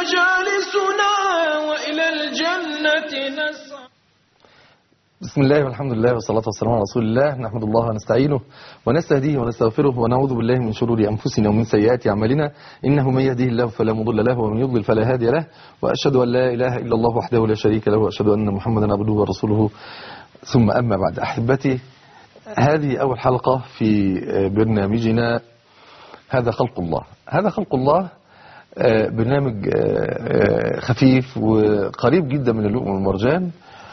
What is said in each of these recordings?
مجالسنا وإلى الجنة نسعى بسم الله والحمد لله والصلاة والسلام على رسول الله نحمد الله ونستعينه ونستهديه ونستغفره ونعوذ بالله من شرور أنفسنا ومن سيئات أعمالنا إنه من يهديه الله فلا مضل له ومن يضلل فلا هادي له وأشهد أن لا إله إلا الله وحده لا شريك له وأشهد أن محمدا عبده ورسوله ثم أما بعد أحبتي هذه أول حلقة في برنامجنا هذا خلق الله هذا خلق الله آه، برنامج آه، آه، خفيف وقريب جدا من اللؤم والمرجان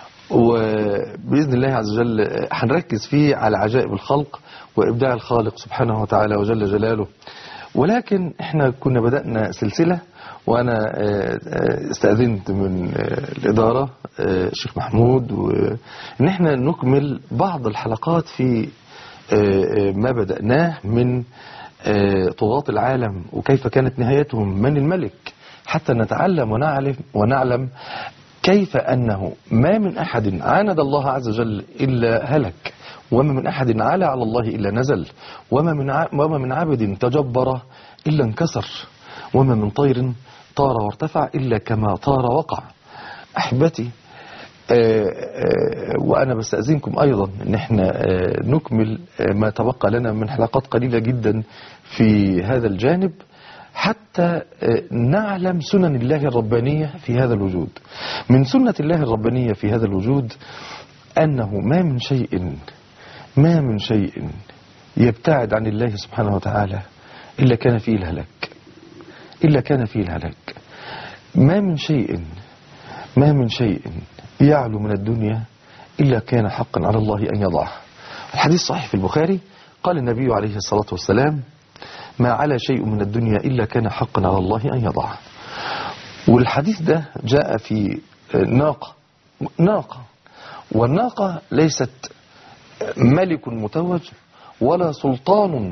وبإذن الله عز وجل آه، هنركز فيه على عجائب الخلق وإبداع الخالق سبحانه وتعالى وجل جلاله ولكن احنا كنا بدأنا سلسلة وأنا آه، آه، استأذنت من آه، الإدارة آه، الشيخ محمود وإن احنا نكمل بعض الحلقات في آه، آه، ما بدأناه من آه، طغاة العالم وكيف كانت نهايتهم من الملك حتى نتعلم ونعلم, ونعلم كيف أنه ما من أحد عاند الله عز وجل إلا هلك وما من أحد علا على الله إلا نزل وما من, ع... وما من عبد تجبر إلا انكسر وما من طير طار وارتفع إلا كما طار وقع أحبتي آه، آه، وأنا بستأذنكم أيضا أن احنا آه، نكمل آه، ما تبقى لنا من حلقات قليلة جدا في هذا الجانب حتى آه، نعلم سنن الله الربانية في هذا الوجود من سنة الله الربانية في هذا الوجود أنه ما من شيء ما من شيء يبتعد عن الله سبحانه وتعالى إلا كان فيه الهلاك إلا كان فيه الهلاك ما من شيء ما من شيء يعلو من الدنيا إلا كان حقا على الله أن يضعه الحديث صحيح في البخاري قال النبي عليه الصلاة والسلام ما على شيء من الدنيا إلا كان حقا على الله أن يضعه والحديث ده جاء في ناقة ناقة والناقة ليست ملك متوج ولا سلطان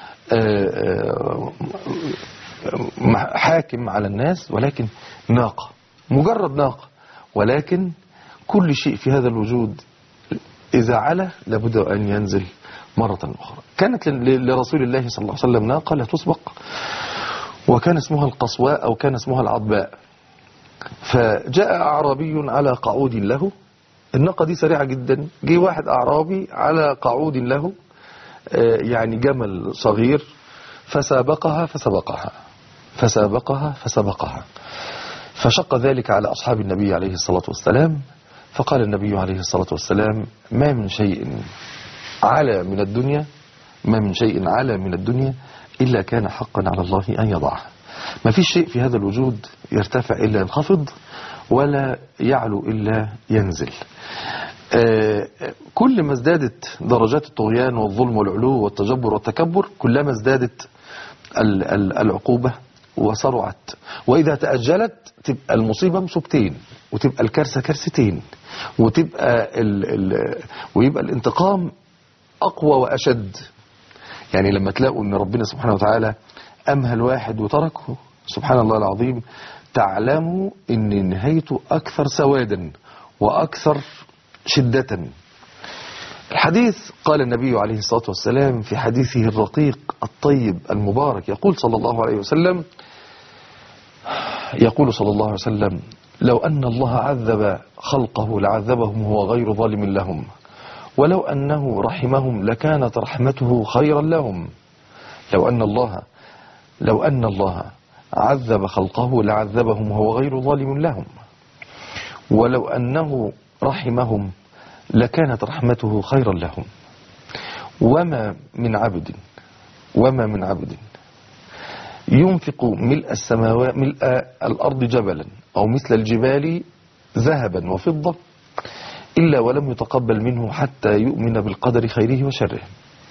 آه، آه، حاكم على الناس ولكن ناقة مجرد ناقة ولكن كل شيء في هذا الوجود إذا علا لابد أن ينزل مرة أخرى كانت ل- لرسول الله صلى الله عليه وسلم ناقة لا تسبق وكان اسمها القصواء أو كان اسمها العضباء فجاء أعرابي على قعود له الناقة دي سريعة جدا جه واحد أعرابي على قعود له آه، يعني جمل صغير فسابقها فسبقها فسابقها فسبقها فشق ذلك على أصحاب النبي عليه الصلاة والسلام فقال النبي عليه الصلاة والسلام ما من شيء على من الدنيا ما من شيء على من الدنيا إلا كان حقا على الله أن يضعه ما فيش شيء في هذا الوجود يرتفع إلا ينخفض ولا يعلو إلا ينزل آه، كل ما ازدادت درجات الطغيان والظلم والعلو والتجبر والتكبر كلما ازدادت ال- ال- العقوبة وسرعت وإذا تأجلت تبقى المصيبة مصيبتين وتبقى الكارثة كارثتين وتبقى ال ال ويبقى الانتقام أقوى وأشد يعني لما تلاقوا أن ربنا سبحانه وتعالى أمهل واحد وتركه سبحان الله العظيم تعلموا أن نهايته أكثر سوادا وأكثر شدة الحديث قال النبي عليه الصلاة والسلام في حديثه الرقيق الطيب المبارك يقول صلى الله عليه وسلم يقول صلى الله عليه وسلم لو أن الله عذب خلقه لعذبهم وهو غير ظالم لهم ولو أنه رحمهم لكانت رحمته خيرا لهم لو أن الله لو أن الله عذب خلقه لعذبهم وهو غير ظالم لهم ولو أنه رحمهم لكانت رحمته خيرا لهم وما من عبد وما من عبد ينفق ملء السماوات ملء الأرض جبلا أو مثل الجبال ذهبا وفضة إلا ولم يتقبل منه حتى يؤمن بالقدر خيره وشره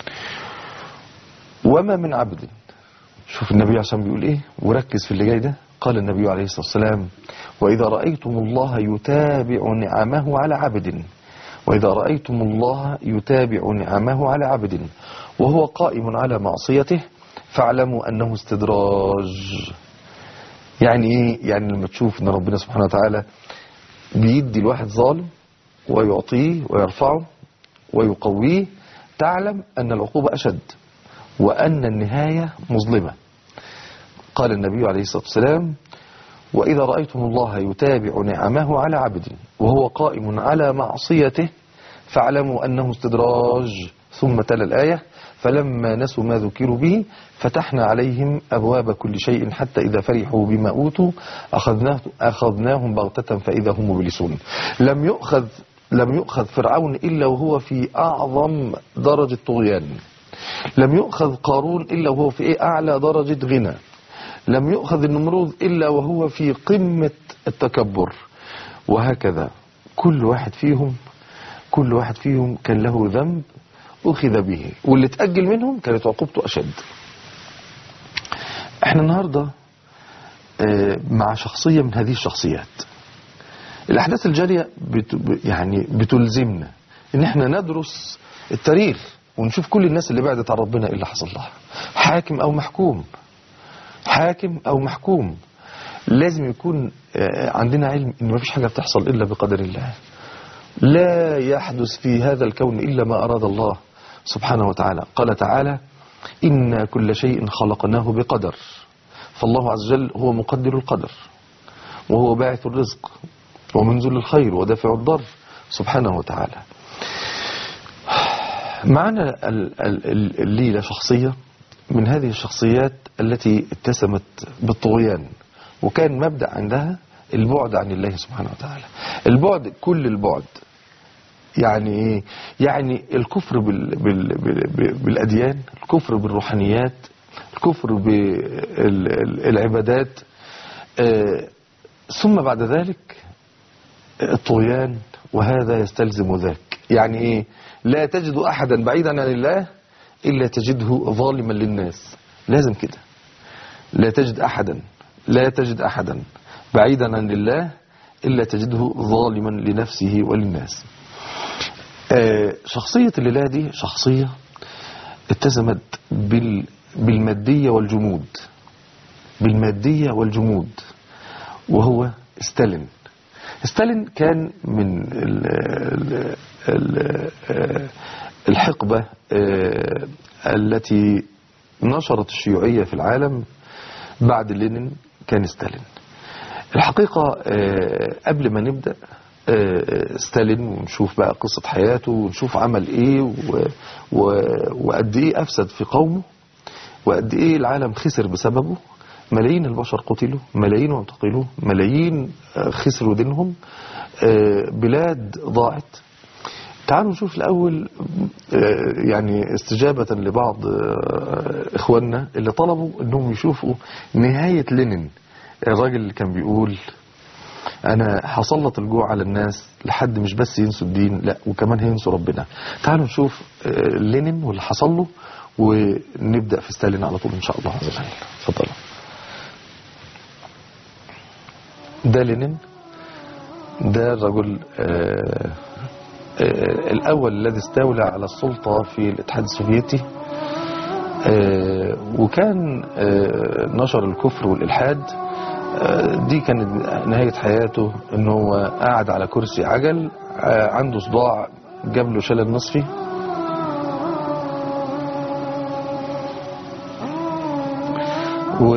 وما من عبد شوف النبي عشان بيقول ايه وركز في اللي جاي ده قال النبي عليه الصلاة والسلام وإذا رأيتم الله يتابع نعمه على عبد وإذا رأيتم الله يتابع نعمه على عبد وهو قائم على معصيته فاعلموا أنه استدراج يعني إيه؟ يعني لما تشوف أن ربنا سبحانه وتعالى بيدي الواحد ظالم ويعطيه ويرفعه ويقويه تعلم أن العقوبة أشد وأن النهاية مظلمة قال النبي عليه الصلاة والسلام وإذا رأيتم الله يتابع نعمه على عبده وهو قائم على معصيته فاعلموا أنه استدراج ثم تلا الآية فلما نسوا ما ذكروا به فتحنا عليهم أبواب كل شيء حتى إذا فرحوا بما أوتوا أخذناه أخذناهم بغتة فإذا هم مبلسون لم يؤخذ لم يؤخذ فرعون إلا وهو في أعظم درجة طغيان لم يؤخذ قارون إلا وهو في إيه أعلى درجة غنى لم يؤخذ النمرود إلا وهو في قمة التكبر وهكذا كل واحد فيهم كل واحد فيهم كان له ذنب أخذ به واللي تأجل منهم كانت عقوبته أشد احنا النهاردة آه، مع شخصية من هذه الشخصيات الأحداث الجارية بت يعني بتلزمنا إن احنا ندرس التاريخ ونشوف كل الناس اللي بعدت عن ربنا إيه اللي حصل لها حاكم أو محكوم حاكم أو محكوم لازم يكون آه، عندنا علم إن مفيش حاجة بتحصل إلا بقدر الله لا يحدث في هذا الكون إلا ما أراد الله سبحانه وتعالى قال تعالى إن كل شيء خلقناه بقدر فالله عز وجل هو مقدر القدر وهو باعث الرزق ومنزل الخير ودافع الضر سبحانه وتعالى معنا ال- ال- الليلة شخصية من هذه الشخصيات التي اتسمت بالطغيان وكان مبدأ عندها البعد عن الله سبحانه وتعالى البعد كل البعد يعني ايه يعني الكفر بال بال بال بالاديان الكفر بالروحانيات الكفر بالعبادات آه، ثم بعد ذلك الطغيان وهذا يستلزم ذاك يعني ايه لا تجد احدا بعيدا عن الله الا تجده ظالما للناس لازم كده لا تجد احدا لا تجد احدا بعيدا عن الله الا تجده ظالما لنفسه وللناس آه، شخصية الليلة دي شخصية اتسمت بال بالمادية والجمود بالمادية والجمود وهو ستالين ستالين كان من ال ال ال آه، الحقبة آه، التي نشرت الشيوعية في العالم بعد لينين كان ستالين الحقيقة آه، قبل ما نبدأ آه، ستالين ونشوف بقى قصة حياته ونشوف عمل ايه و- و- وقد ايه افسد في قومه وقد ايه العالم خسر بسببه ملايين البشر قتلوا ملايين اعتقلوا ملايين آه، خسروا دينهم آه، بلاد ضاعت تعالوا نشوف الأول آه، يعني استجابة لبعض آه، إخواننا اللي طلبوا أنهم يشوفوا نهاية لينين الراجل اللي كان بيقول أنا هسلط الجوع على الناس لحد مش بس ينسوا الدين لا وكمان هينسوا ربنا تعالوا نشوف آه، لينين واللي حصل له ونبدأ في ستالين على طول إن شاء الله عز وجل اتفضلوا ده لينين ده الرجل آه، آه، الأول الذي استولى على السلطة في الاتحاد السوفيتي آه، وكان آه، نشر الكفر والإلحاد آه، دي كانت نهاية حياته ان هو قاعد على كرسي عجل آه، عنده صداع جاب له شلل نصفي و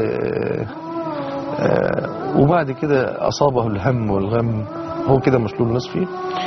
آه، وبعد كده أصابه الهم والغم هو كده مشلول نصفي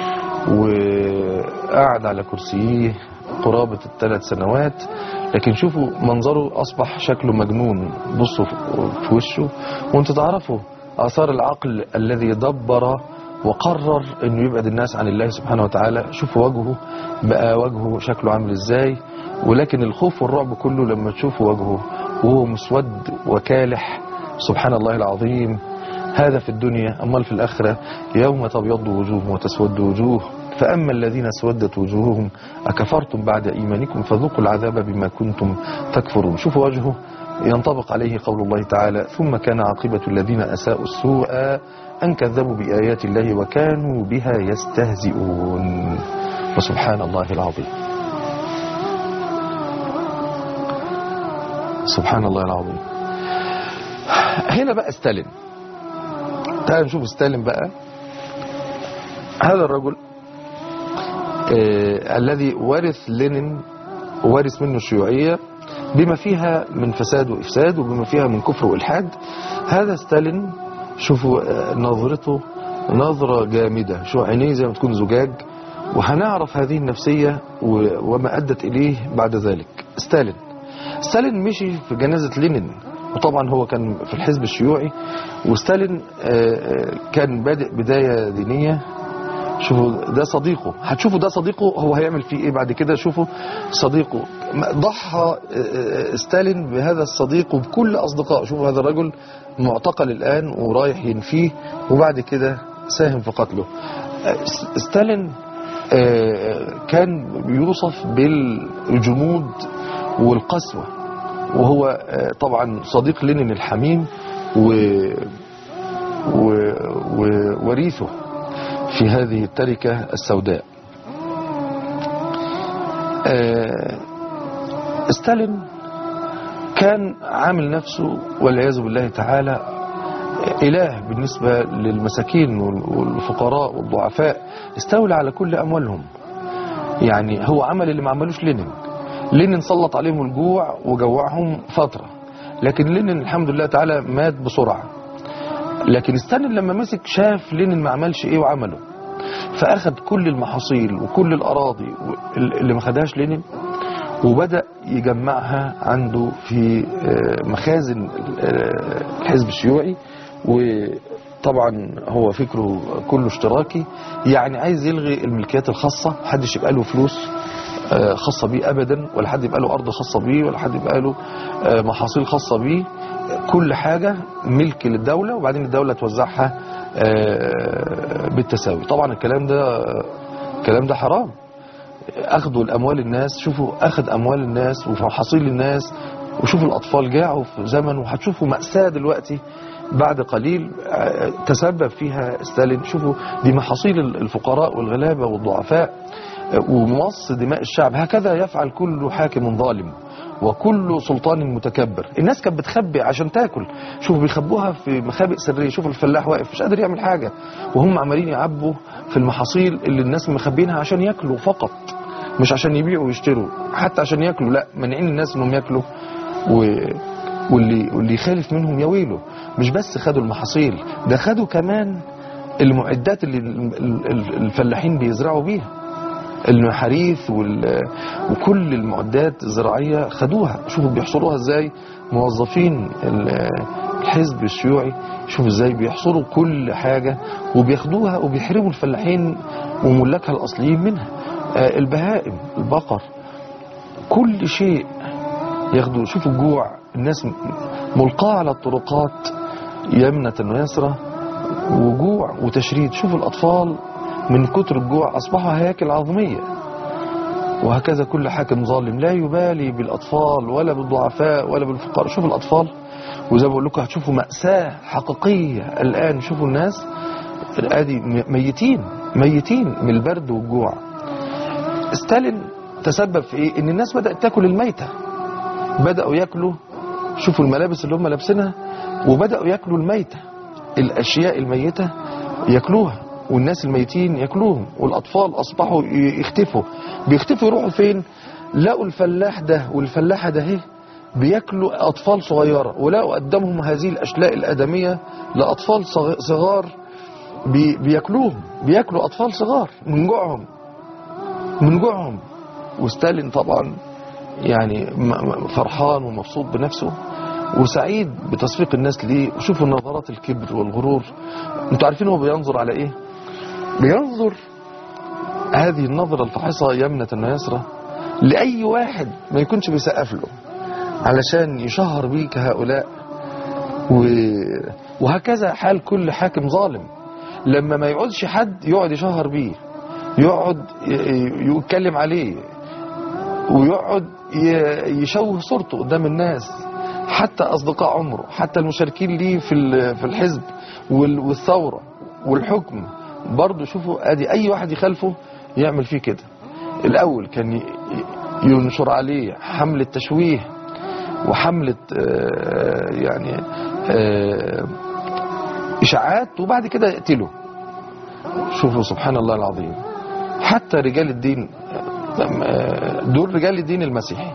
وقعد على كرسيه قرابة الثلاث سنوات لكن شوفوا منظره أصبح شكله مجنون بصوا في- في وشه وانتوا تعرفوا آثار العقل الذي دبر وقرر انه يبعد الناس عن الله سبحانه وتعالى شوفوا وجهه بقى وجهه شكله عامل ازاي ولكن الخوف والرعب كله لما تشوفوا وجهه وهو مسود وكالح سبحان الله العظيم هذا في الدنيا أمال في الآخرة يوم تبيض وجوه وتسود وجوه فأما الذين اسودت وجوههم أكفرتم بعد إيمانكم فذوقوا العذاب بما كنتم تكفرون شوفوا وجهه ينطبق عليه قول الله تعالى ثم كان عاقبة الذين أساءوا السوء أن كذبوا بآيات الله وكانوا بها يستهزئون وسبحان الله العظيم سبحان الله العظيم هنا بقى ستالين تعال نشوف ستالين بقى هذا الرجل آه الذي ورث لينين وارث منه الشيوعية بما فيها من فساد وإفساد وبما فيها من كفر وإلحاد هذا ستالين شوفوا آه، نظرته نظرة جامدة شو عينيه زي ما تكون زجاج وهنعرف هذه النفسية و- وما أدت إليه بعد ذلك ستالين ستالين مشي في جنازة لينين وطبعا هو كان في الحزب الشيوعي وستالين آه، آه، كان بادئ بداية دينية شوفوا ده صديقه هتشوفوا ده صديقه هو هيعمل فيه ايه بعد كده شوفوا صديقه ضحى آه، آه، ستالين بهذا الصديق وبكل اصدقائه شوفوا هذا الرجل معتقل الان ورايح ينفيه وبعد كده ساهم في قتله آه، س- ستالين آه، كان بيوصف بالجمود والقسوة وهو آه، طبعا صديق لينين الحميم و و- ووريثه في هذه التركة السوداء آه، ستالين كان عامل نفسه والعياذ بالله تعالى إله بالنسبة للمساكين وال- والفقراء والضعفاء استولى على كل أموالهم يعني هو عمل اللي ما عملوش لينين لينين سلط عليهم الجوع وجوعهم فترة لكن لينين الحمد لله تعالى مات بسرعة لكن ستالين لما مسك شاف لينين ما عملش ايه وعمله فاخد كل المحاصيل وكل الاراضي اللي ما خدهاش لينين وبدأ يجمعها عنده في آه، مخازن آه، الحزب الشيوعي وطبعا هو فكره كله اشتراكي يعني عايز يلغي الملكيات الخاصة محدش يبقى له فلوس آه، خاصة بيه أبدا ولا حد يبقى له أرض خاصة بيه ولا حد يبقى له آه، محاصيل خاصة بيه كل حاجة ملك للدولة وبعدين الدولة توزعها آه، بالتساوي طبعا الكلام ده الكلام ده حرام اخذوا الاموال الناس شوفوا اخذ اموال الناس ومحاصيل الناس وشوفوا الاطفال جاعوا في زمن وهتشوفوا مأساة دلوقتي بعد قليل آه، تسبب فيها ستالين شوفوا دي محاصيل الفقراء والغلابة والضعفاء آه، ومص دماء الشعب هكذا يفعل كل حاكم ظالم وكل سلطان متكبر الناس كانت بتخبي عشان تاكل شوفوا بيخبوها في مخابئ سريه شوفوا الفلاح واقف مش قادر يعمل حاجه وهم عمالين يعبوا في المحاصيل اللي الناس مخبينها عشان ياكلوا فقط مش عشان يبيعوا ويشتروا حتى عشان ياكلوا لا مانعين الناس انهم ياكلوا و... واللي واللي يخالف منهم يا ويله مش بس خدوا المحاصيل ده خدوا كمان المعدات اللي ال- ال- الفلاحين بيزرعوا بيها المحاريث وال... وكل المعدات الزراعية خدوها شوفوا بيحصروها ازاي موظفين ال- الحزب الشيوعي شوفوا ازاي بيحصروا كل حاجة وبياخدوها وبيحرموا الفلاحين وملاكها الأصليين منها آه، البهائم البقر كل شيء ياخدوا شوفوا الجوع الناس م- ملقاة على الطرقات يمنة ويسرى وجوع وتشريد شوفوا الأطفال من كتر الجوع أصبحوا هياكل عظمية وهكذا كل حاكم ظالم لا يبالي بالأطفال ولا بالضعفاء ولا بالفقراء شوفوا الأطفال وزي ما بقول لكم هتشوفوا مأساة حقيقية الآن شوفوا الناس ادي م- ميتين ميتين من البرد والجوع ستالين تسبب في ايه ان الناس بدأت تاكل الميتة بدأوا ياكلوا شوفوا الملابس اللي هم لابسينها وبدأوا ياكلوا الميتة الاشياء الميتة ياكلوها والناس الميتين ياكلوهم والاطفال اصبحوا ي- يختفوا بيختفوا يروحوا فين لقوا الفلاح ده والفلاحة ده اهي بياكلوا اطفال صغيرة ولقوا قدامهم هذه الاشلاء الادمية لاطفال صغ- صغار بي- بياكلوهم بياكلوا اطفال صغار من جوعهم من جوعهم وستالين طبعا يعني م- م- فرحان ومبسوط بنفسه وسعيد بتصفيق الناس ليه وشوفوا نظرات الكبر والغرور انتوا عارفين هو بينظر على ايه بينظر هذه النظرة الفاحصة يمنة ويسرى لأي واحد ما يكونش بيسقف له علشان يشهر بيه كهؤلاء و... وهكذا حال كل حاكم ظالم لما ما يقعدش حد يقعد يشهر بيه يقعد ي- ي- يتكلم عليه ويقعد ي- يشوه صورته قدام الناس حتى أصدقاء عمره حتى المشاركين ليه في ال- في الحزب وال- والثورة والحكم برضه شوفوا ادي اي واحد يخالفه يعمل فيه كده الاول كان ي- ي- ينشر عليه حملة تشويه وحملة آه، يعني آه، اشاعات وبعد كده يقتله شوفوا سبحان الله العظيم حتى رجال الدين آه، دول رجال الدين المسيحي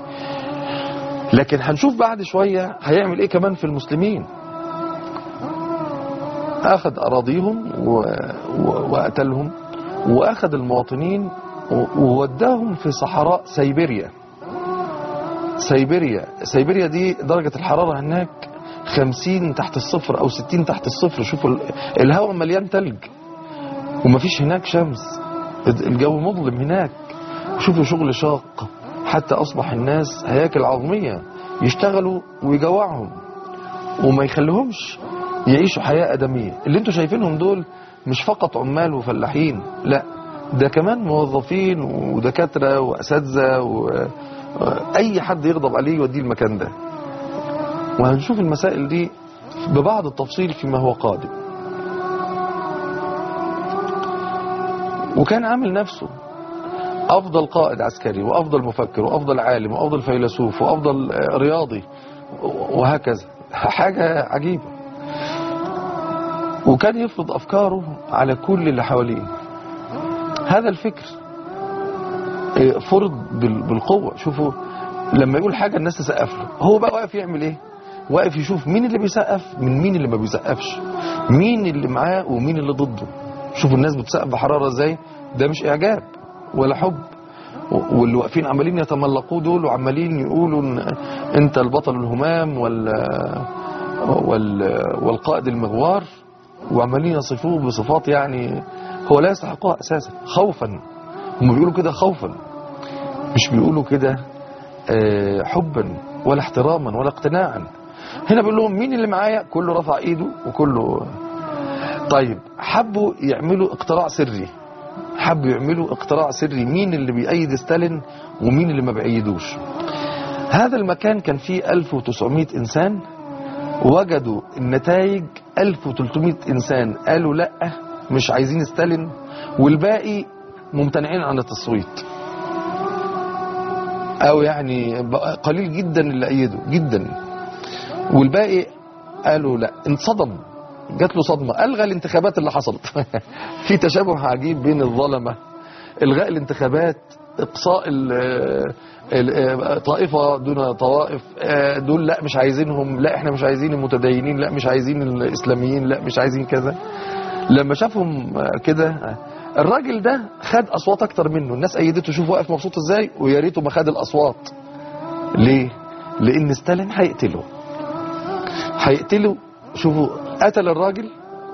لكن هنشوف بعد شوية هيعمل ايه كمان في المسلمين أخذ أراضيهم و... و... وقتلهم وأخذ المواطنين و... ووداهم في صحراء سيبيريا سيبيريا سيبيريا دي درجة الحرارة هناك خمسين تحت الصفر أو ستين تحت الصفر شوفوا ال- الهواء مليان تلج ومفيش هناك شمس الجو مظلم هناك شوفوا شغل شاق حتى أصبح الناس هياكل عظمية يشتغلوا ويجوعهم وما يخليهمش يعيشوا حياة أدمية اللي انتوا شايفينهم دول مش فقط عمال وفلاحين لا ده كمان موظفين ودكاترة وأساتذة وأي حد يغضب عليه يوديه المكان ده وهنشوف المسائل دي ببعض التفصيل فيما هو قادم وكان عامل نفسه أفضل قائد عسكري وأفضل مفكر وأفضل عالم وأفضل فيلسوف وأفضل آه، رياضي وهكذا حاجة عجيبة وكان يفرض أفكاره على كل اللي حواليه هذا الفكر آه، فرض بال- بالقوة شوفوا لما يقول حاجة الناس تسقف له هو بقى واقف يعمل ايه واقف يشوف مين اللي بيسقف من مين اللي ما بيسقفش مين اللي معاه ومين اللي ضده شوفوا الناس بتسقف بحرارة ازاي ده مش اعجاب ولا حب و- واللي واقفين عمالين يتملقوه دول وعمالين يقولوا ان انت البطل الهمام وال وال والقائد المغوار وعمالين يصفوه بصفات يعني هو لا يستحقها اساسا خوفا هم بيقولوا كده خوفا مش بيقولوا كده آه، حبا ولا احتراما ولا اقتناعا هنا بيقول لهم مين اللي معايا كله رفع ايده وكله طيب حبوا يعملوا اقتراع سري حبوا يعملوا اقتراع سري مين اللي بيأيد ستالين ومين اللي ما بيأيدوش هذا المكان كان فيه 1900 إنسان وجدوا النتائج 1300 إنسان قالوا لا مش عايزين ستالين والباقي ممتنعين عن التصويت أو يعني بقى قليل جدا اللي أيدوا جدا والباقي قالوا لا انصدم جات له صدمة ألغى الانتخابات اللي حصلت في تشابه عجيب بين الظلمة إلغاء الانتخابات إقصاء ال- ال- طائفة دون طوائف آه، دول لا مش عايزينهم لا احنا مش عايزين المتدينين لا مش عايزين الإسلاميين لا مش عايزين كذا لما شافهم آه، كده آه، الراجل ده خد أصوات أكتر منه الناس أيدته شوف واقف مبسوط إزاي ويا ريته ما خد الأصوات ليه؟ لأن ستالين هيقتله هيقتله شوفوا قتل الراجل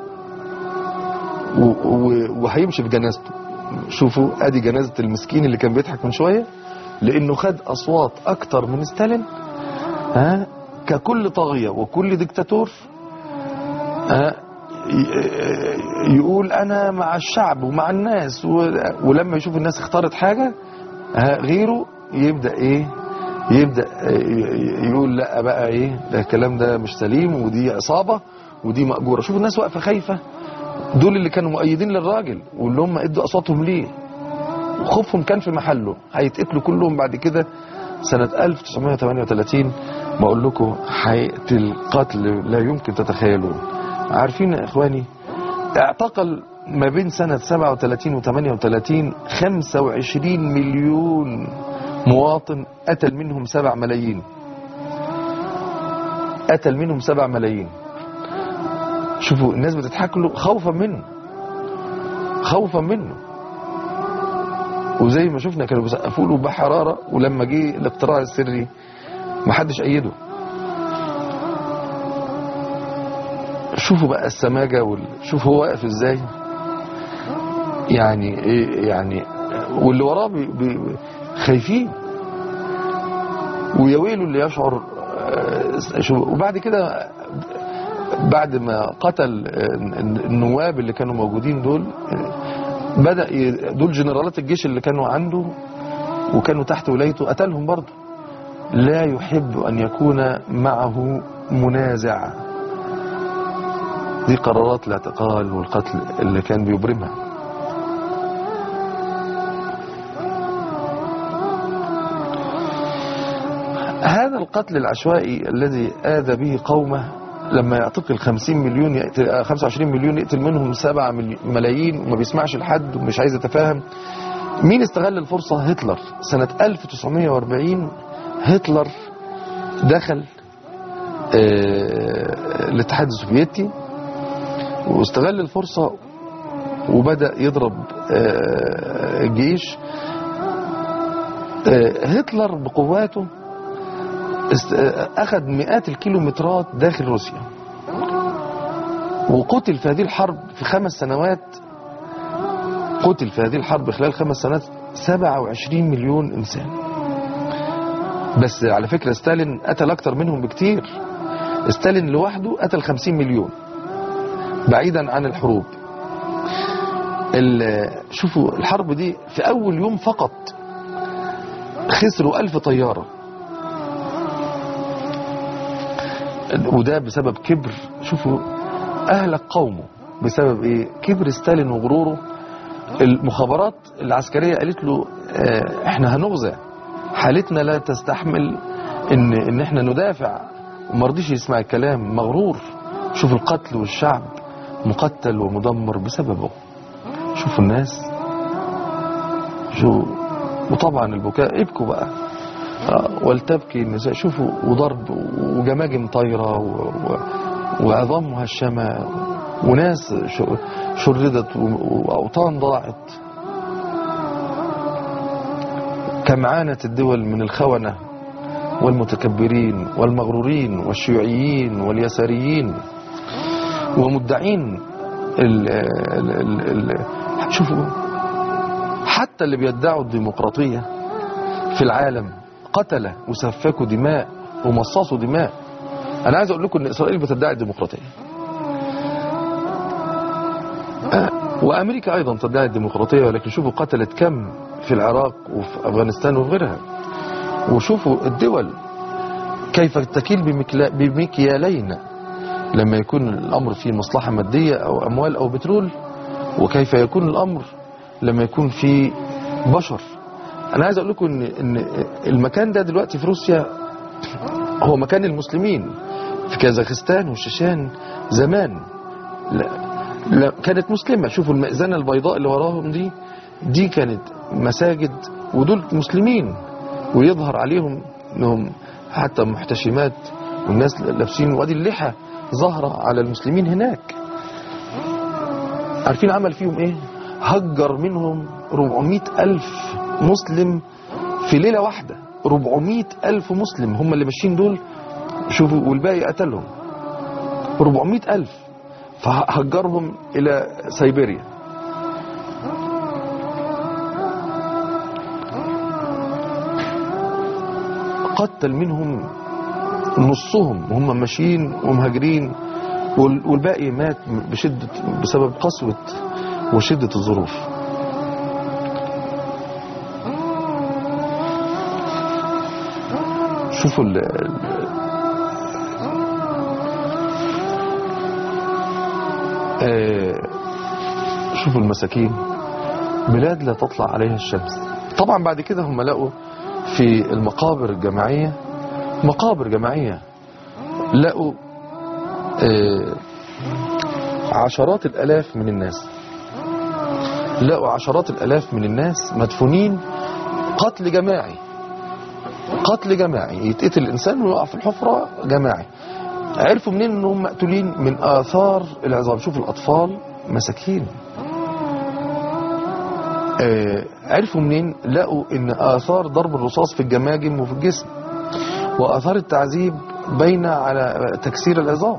و- و- وهيمشي بجنازته شوفوا ادي جنازة المسكين اللي كان بيضحك من شوية لانه خد اصوات اكتر من ستالين ها ككل طاغية وكل ديكتاتور ها ي- يقول انا مع الشعب ومع الناس و- ولما يشوف الناس اختارت حاجة ها غيره يبدأ ايه يبدأ ي- يقول لا بقى ايه ده الكلام ده مش سليم ودي عصابة ودي مأجورة شوف الناس واقفة خايفة دول اللي كانوا مؤيدين للراجل واللي هم ادوا اصواتهم ليه وخوفهم كان في محله هيتقتلوا كلهم بعد كده سنة 1938 بقول لكم هيقتل قتل لا يمكن تتخيلون عارفين يا اخواني اعتقل ما بين سنة 37 و 38 25 مليون مواطن قتل منهم 7 ملايين قتل منهم 7 ملايين شوفوا الناس بتضحك له خوفا منه خوفا منه وزي ما شفنا كانوا بيسقفوا له بحرارة ولما جه الاقتراع السري محدش أيده شوفوا بقى السماجة وال... شوف هو واقف ازاي يعني ايه يعني واللي وراه بي... بي... خايفين ويا ويله اللي يشعر آه، شو- وبعد كده بعد ما قتل آه، النواب اللي كانوا موجودين دول آه، بدأ ي... دول جنرالات الجيش اللي كانوا عنده وكانوا تحت ولايته قتلهم برضه لا يحب أن يكون معه منازع دي قرارات الاعتقال والقتل اللي كان بيبرمها هذا القتل العشوائي الذي آذى به قومه لما يعتقل 50 مليون يقتل آه، 25 مليون يقتل منهم 7 ملي- ملايين وما بيسمعش لحد ومش عايز يتفاهم مين استغل الفرصة هتلر سنة 1940 هتلر دخل آه، الاتحاد السوفيتي واستغل الفرصة وبدأ يضرب آه، الجيش آه، هتلر بقواته است- آه، أخذ مئات الكيلومترات داخل روسيا وقتل في هذه الحرب في خمس سنوات قتل في هذه الحرب خلال خمس سنوات 27 مليون إنسان بس على فكرة ستالين قتل أكتر منهم بكتير ستالين لوحده قتل 50 مليون بعيدا عن الحروب ال- شوفوا الحرب دي في أول يوم فقط خسروا ألف طيارة وده بسبب كبر شوفوا أهلك قومه بسبب إيه كبر ستالين وغروره المخابرات العسكرية قالت له آه، احنا هنغزى حالتنا لا تستحمل ان ان احنا ندافع وما رضيش يسمع الكلام مغرور شوف القتل والشعب مقتل ومدمر بسببه شوفوا الناس شو وطبعا البكاء ابكوا بقى آه، ولتبكي النساء شوفوا وضرب وجماجم طايرة و- و- وعظام مهشمة وناس ش- شردت و- وأوطان ضاعت كم عانت الدول من الخونة والمتكبرين والمغرورين والشيوعيين واليساريين ومدعين ال ال ال ال شوفوا حتى اللي بيدعوا الديمقراطية في العالم قتل وسفكوا دماء ومصاصوا دماء انا عايز اقول لكم ان اسرائيل بتدعي الديمقراطيه آه، وامريكا ايضا تدعي الديمقراطيه ولكن شوفوا قتلت كم في العراق وفي افغانستان وفي غيرها وشوفوا الدول كيف تكيل بمكلا- بمكيالين لما يكون الامر فيه مصلحه ماديه او اموال او بترول وكيف يكون الامر لما يكون فيه بشر انا عايز اقول لكم ان ان المكان ده دلوقتي في روسيا هو مكان المسلمين في كازاخستان والشيشان زمان لا لا كانت مسلمة شوفوا المئذنة البيضاء اللي وراهم دي دي كانت مساجد ودول مسلمين ويظهر عليهم انهم حتى محتشمات والناس لابسين وادي اللحى ظاهرة على المسلمين هناك عارفين عمل فيهم ايه هجر منهم 400 ألف مسلم في ليلة واحدة 400 ألف مسلم هم اللي ماشيين دول شوفوا والباقي قتلهم 400 ألف فهجرهم إلى سيبيريا قتل منهم نصهم وهم ماشيين ومهاجرين وال- والباقي مات بشدة بسبب قسوة وشدة الظروف شوفوا ال ال- آه، شوفوا المساكين بلاد لا تطلع عليها الشمس طبعا بعد كده هم لقوا في المقابر الجماعية مقابر جماعية لقوا آه، عشرات الألاف من الناس لقوا عشرات الألاف من الناس مدفونين قتل جماعي قتل جماعي يتقتل الإنسان ويقع في الحفرة جماعي عرفوا منين انهم مقتولين من آثار العظام شوفوا الأطفال مساكين آه، عرفوا منين لقوا ان آثار ضرب الرصاص في الجماجم وفي الجسم وآثار التعذيب باينة على تكسير العظام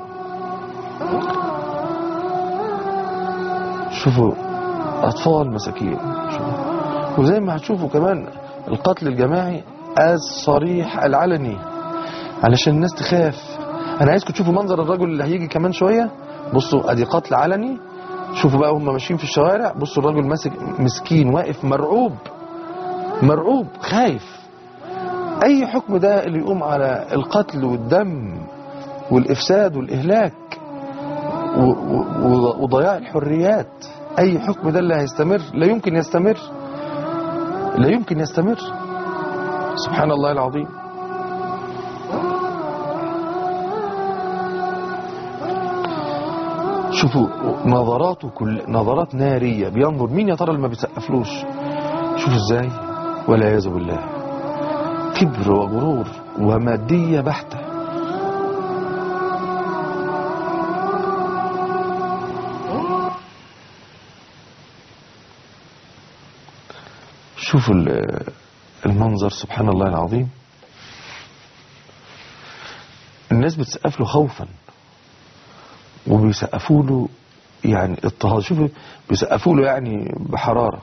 شوفوا أطفال مساكين شوفوا. وزي ما هتشوفوا كمان القتل الجماعي الصريح العلني علشان الناس تخاف انا عايزكم تشوفوا منظر الرجل اللي هيجي كمان شوية بصوا ادي قتل علني شوفوا بقى هم ماشيين في الشوارع بصوا الراجل ماسك مسكين واقف مرعوب مرعوب خايف اي حكم ده اللي يقوم على القتل والدم والافساد والاهلاك و- و- و- وضياع الحريات اي حكم ده اللي هيستمر لا يمكن يستمر لا يمكن يستمر سبحان الله العظيم شوفوا نظراته كل نظرات نارية بينظر مين يا ترى اللي ما بيسقفلوش شوفوا ازاي والعياذ بالله كبر وغرور ومادية بحتة شوفوا ال- المنظر سبحان الله العظيم الناس بتسقف له خوفا وبيسقفوا له يعني اضطهاد شوفوا بيسقفوا له يعني بحرارة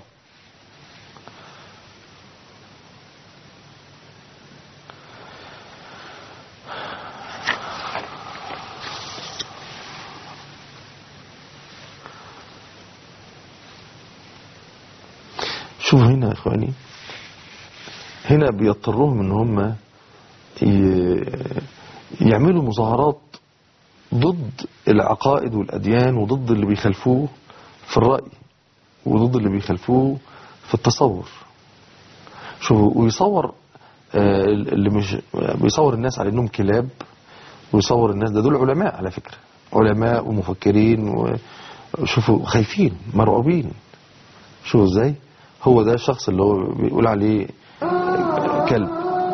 شوفوا هنا يا اخواني هنا بيضطروهم ان هم ي- يعملوا مظاهرات ضد العقائد والاديان وضد اللي بيخالفوه في الراي وضد اللي بيخالفوه في التصور شوفوا ويصور آه، اللي مش بيصور الناس على انهم كلاب ويصور الناس ده دول علماء على فكره علماء ومفكرين وشوفوا خايفين مرعوبين شوفوا ازاي هو ده الشخص اللي هو بيقول عليه كلب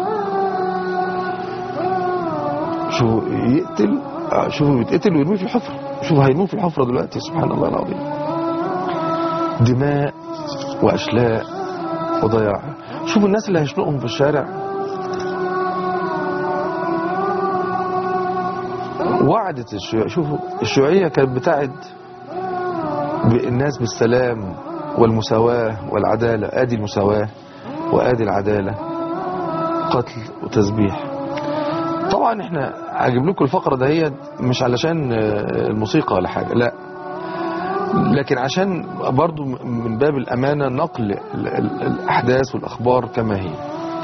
شوفوا يقتل آه، شوفوا بيتقتل ويرميه في الحفرة شوفوا هيرموه في الحفرة دلوقتي سبحان الله العظيم دماء وأشلاء وضياع شوفوا الناس اللي هيشنقهم في الشارع وعدت الشيوعية شوفوا الشيوعية كانت بتعد بالناس بالسلام والمساواة والعدالة آدي المساواة وآدي العدالة قتل وتسبيح طبعا احنا هجيب لكم الفقرة دهيت مش علشان آه، الموسيقى ولا حاجة لا لكن عشان برضو من باب الأمانة نقل ال- ال- الأحداث والأخبار كما هي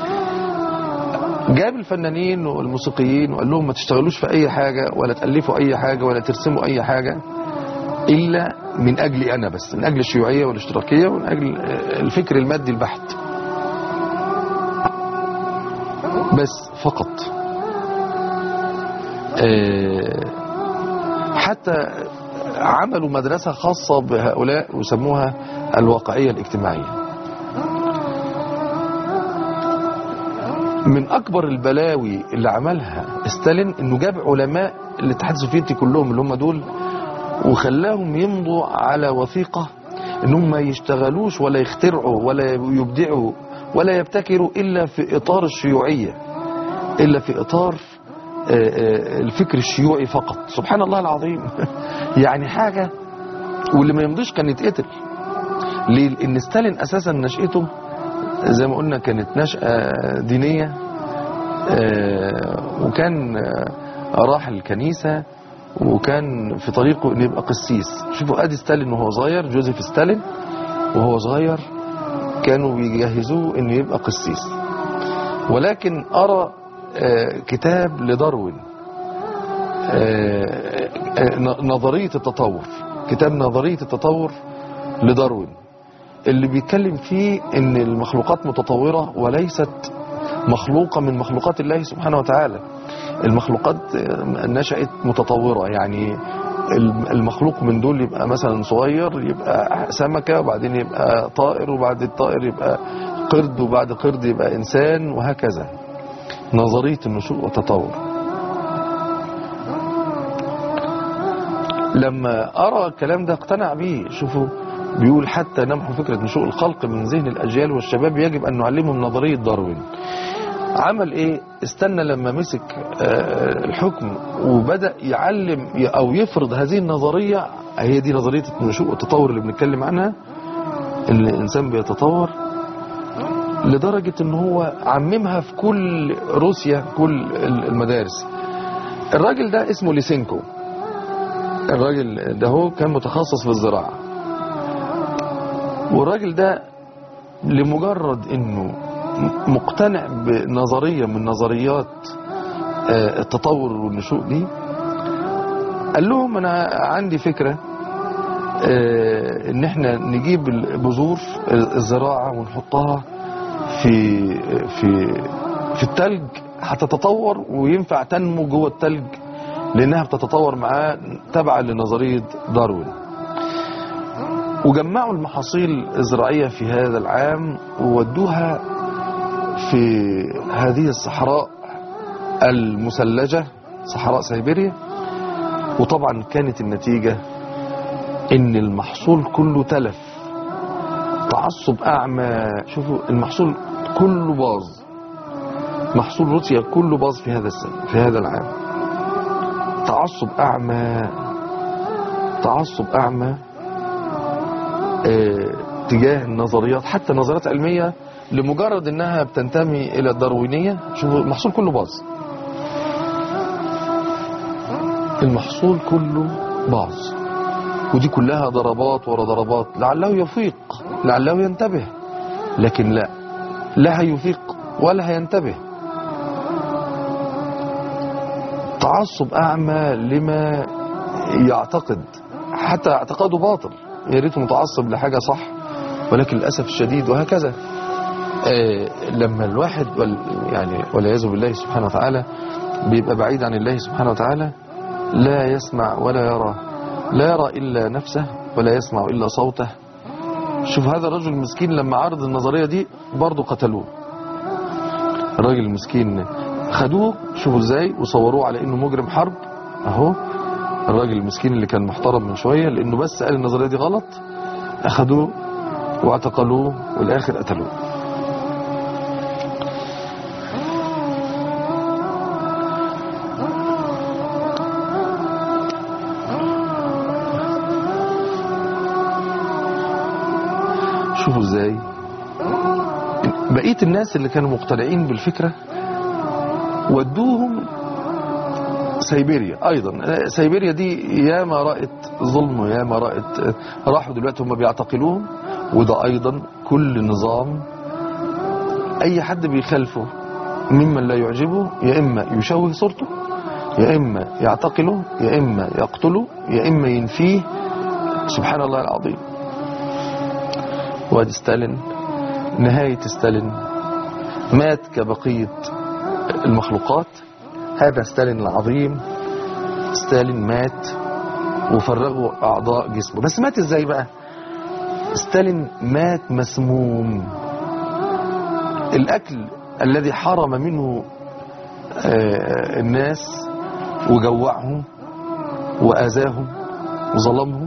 جاب الفنانين والموسيقيين وقال لهم ما تشتغلوش في أي حاجة ولا تألفوا أي حاجة ولا ترسموا أي حاجة إلا من أجلي أنا بس من أجل الشيوعية والاشتراكية ومن أجل آه، الفكر المادي البحت بس فقط آه، حتى عملوا مدرسة خاصة بهؤلاء وسموها الواقعية الاجتماعية من أكبر البلاوي اللي عملها ستالين إنه جاب علماء الاتحاد السوفيتي كلهم اللي هم دول وخلاهم يمضوا على وثيقة إنهم ما يشتغلوش ولا يخترعوا ولا يبدعوا ولا يبتكروا إلا في إطار الشيوعية إلا في إطار آه، آه، الفكر الشيوعي فقط سبحان الله العظيم يعني حاجة واللي ما يمضيش كان يتقتل ليه لأن ستالين أساسا نشأته زي ما قلنا كانت نشأة دينية آه، وكان آه، راح الكنيسة وكان في طريقه انه يبقى قسيس شوفوا ادي ستالين وهو صغير جوزيف ستالين وهو صغير كانوا بيجهزوه انه يبقى قسيس ولكن ارى آه، كتاب لداروين آه، آه، نظرية التطور كتاب نظرية التطور لداروين اللي بيتكلم فيه ان المخلوقات متطورة وليست مخلوقة من مخلوقات الله سبحانه وتعالى المخلوقات آه، نشأت متطورة يعني الم- المخلوق من دول يبقى مثلا صغير يبقى سمكة وبعدين يبقى طائر وبعد الطائر يبقى قرد وبعد قرد يبقى إنسان وهكذا نظرية النشوء والتطور لما أرى الكلام ده اقتنع بيه شوفوا بيقول حتى نمحو فكرة نشوء الخلق من ذهن الأجيال والشباب يجب أن نعلمهم نظرية داروين عمل ايه استنى لما مسك آه، الحكم وبدأ يعلم او يفرض هذه النظرية هي دي نظرية النشوء والتطور اللي بنتكلم عنها ان الانسان بيتطور لدرجة ان هو عممها في كل روسيا كل المدارس الراجل ده اسمه ليسينكو الراجل ده هو كان متخصص في الزراعة والراجل ده لمجرد انه مقتنع بنظرية من نظريات آه، التطور والنشوء دي قال لهم انا عندي فكرة آه، ان احنا نجيب البذور الزراعة ونحطها في في في التلج هتتطور وينفع تنمو جوه التلج لانها بتتطور معاه تبعا لنظرية داروين وجمعوا المحاصيل الزراعية في هذا العام وودوها في هذه الصحراء المثلجة صحراء سيبيريا وطبعا كانت النتيجة ان المحصول كله تلف تعصب أعمى شوفوا المحصول كله باظ محصول روسيا كله باظ في هذا السنة في هذا العام تعصب أعمى تعصب أعمى اه تجاه النظريات حتى النظريات العلمية لمجرد انها بتنتمي الى الداروينية شوفوا المحصول كله باظ المحصول كله باظ ودي كلها ضربات ورا ضربات لعله يفيق لعله ينتبه لكن لا لا هيفيق ولا هينتبه تعصب أعمى لما يعتقد حتى اعتقاده باطل يا ريته متعصب لحاجة صح ولكن للأسف الشديد وهكذا آه لما الواحد وال يعني والعياذ بالله سبحانه وتعالى بيبقى بعيد عن الله سبحانه وتعالى لا يسمع ولا يرى لا يرى إلا نفسه ولا يسمع إلا صوته شوف هذا الرجل المسكين لما عرض النظرية دي برضه قتلوه الراجل المسكين خدوه شوفوا ازاي وصوروه على انه مجرم حرب اهو الراجل المسكين اللي كان محترم من شوية لانه بس قال النظرية دي غلط اخدوه واعتقلوه والاخر قتلوه شوفوا ازاي بقية الناس اللي كانوا مقتنعين بالفكرة ودوهم سيبيريا ايضا سيبيريا دي ياما رأت ظلم وياما رأت راحوا دلوقتي هم بيعتقلوهم وده ايضا كل نظام اي حد بيخالفه ممن لا يعجبه يا اما يشوه صورته يا اما يعتقله يا اما يقتله يا اما ينفيه سبحان الله العظيم وادي ستالين نهاية ستالين مات كبقية المخلوقات هذا ستالين العظيم ستالين مات وفرغوا أعضاء جسمه بس مات ازاي بقى ستالين مات مسموم الأكل الذي حرم منه الناس وجوعهم وأذاهم وظلمهم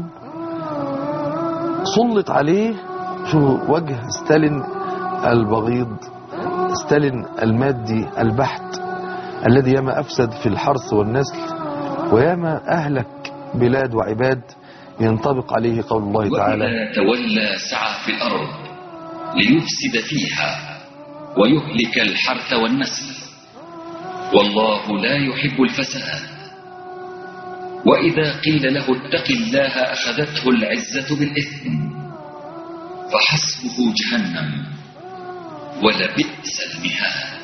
سلط عليه شو وجه ستالين البغيض ستالين المادي البحت الذي ياما أفسد في الحرث والنسل وياما أهلك بلاد وعباد ينطبق عليه قول الله تعالى وإذا تولى سعى في الأرض ليفسد فيها ويهلك الحرث والنسل والله لا يحب الفساد وإذا قيل له اتق الله أخذته العزة بالإثم فحسبه جهنم ولبئس المهاد